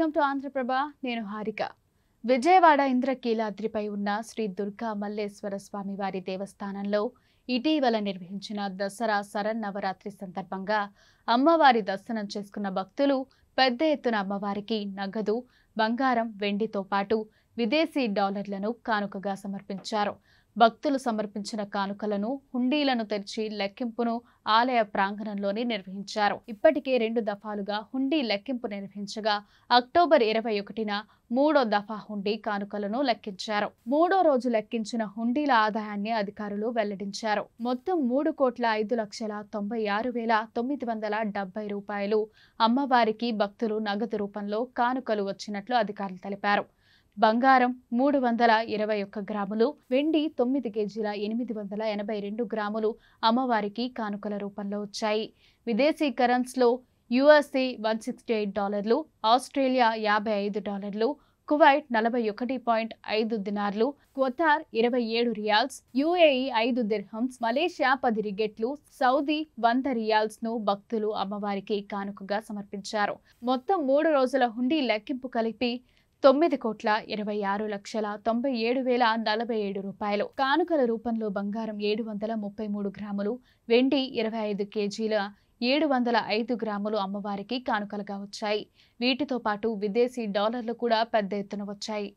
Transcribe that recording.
welcome to Andhraprabha నేను హారిక విజయవాడ ఇంద్రకీలాద్రిపై ఉన్న శ్రీ దుర్గా మల్లేశ్వర స్వామి వారి దేవస్థానంలో ఇటీవల నిర్వహించిన దసరా శరన్నవరాత్రి సందర్భంగా అమ్మవారి దర్శనం చేసుకున్న భక్తులు పెద్ద ఎత్తున అమ్మవారికి నగదు బంగారం వెండితో పాటు విదేశీ డాలర్లను కానుకగా సమర్పించారు భక్తులు సమర్పించిన కానుకలను హుండీలను తెరిచి లెక్కింపును ఆలయ ప్రాంగణంలోనే నిర్వహించారు ఇప్పటికే రెండు దఫాలుగా హుండీ లెక్కింపు నిర్వహించగా అక్టోబర్ ఇరవై ఒకటిన మూడో దఫా హుండీ కానుకలను లెక్కించారు మూడో రోజు లెక్కించిన హుండీల ఆదాయాన్ని అధికారులు వెల్లడించారు మొత్తం మూడు కోట్ల ఐదు లక్షల తొంభై ఆరు వేల తొమ్మిది వందల డెబ్బై రూపాయలు అమ్మవారికి భక్తులు నగదు రూపంలో కానుకలు వచ్చినట్లు అధికారులు తెలిపారు బంగారం మూడు వందల ఇరవై ఒక్క గ్రాములు వెండి తొమ్మిది కేజీల ఎనిమిది వందల ఎనభై రెండు గ్రాములు అమ్మవారికి కానుకల రూపంలో వచ్చాయి విదేశీ కరెన్స్లో యుఎస్ఏ వన్ సిక్స్టీ ఎయిట్ డాలర్లు ఆస్ట్రేలియా యాభై ఐదు డాలర్లు కువైట్ నలభై ఒకటి పాయింట్ ఐదు దినార్లు క్వతార్ ఇరవై ఏడు రియాల్స్ యుఏఈ ఐదు దిర్హమ్స్ మలేషియా పది రిగెట్లు సౌదీ వంద రియాల్స్ ను భక్తులు అమ్మవారికి కానుకగా సమర్పించారు మొత్తం మూడు రోజుల హుండీ లెక్కింపు కలిపి తొమ్మిది కోట్ల ఇరవై ఆరు లక్షల తొంభై ఏడు వేల నలభై ఏడు రూపాయలు కానుకల రూపంలో బంగారం ఏడు వందల ముప్పై మూడు గ్రాములు వెండి ఇరవై ఐదు కేజీల ఏడు వందల ఐదు గ్రాములు అమ్మవారికి కానుకలుగా వచ్చాయి వీటితో పాటు విదేశీ డాలర్లు కూడా పెద్ద ఎత్తున వచ్చాయి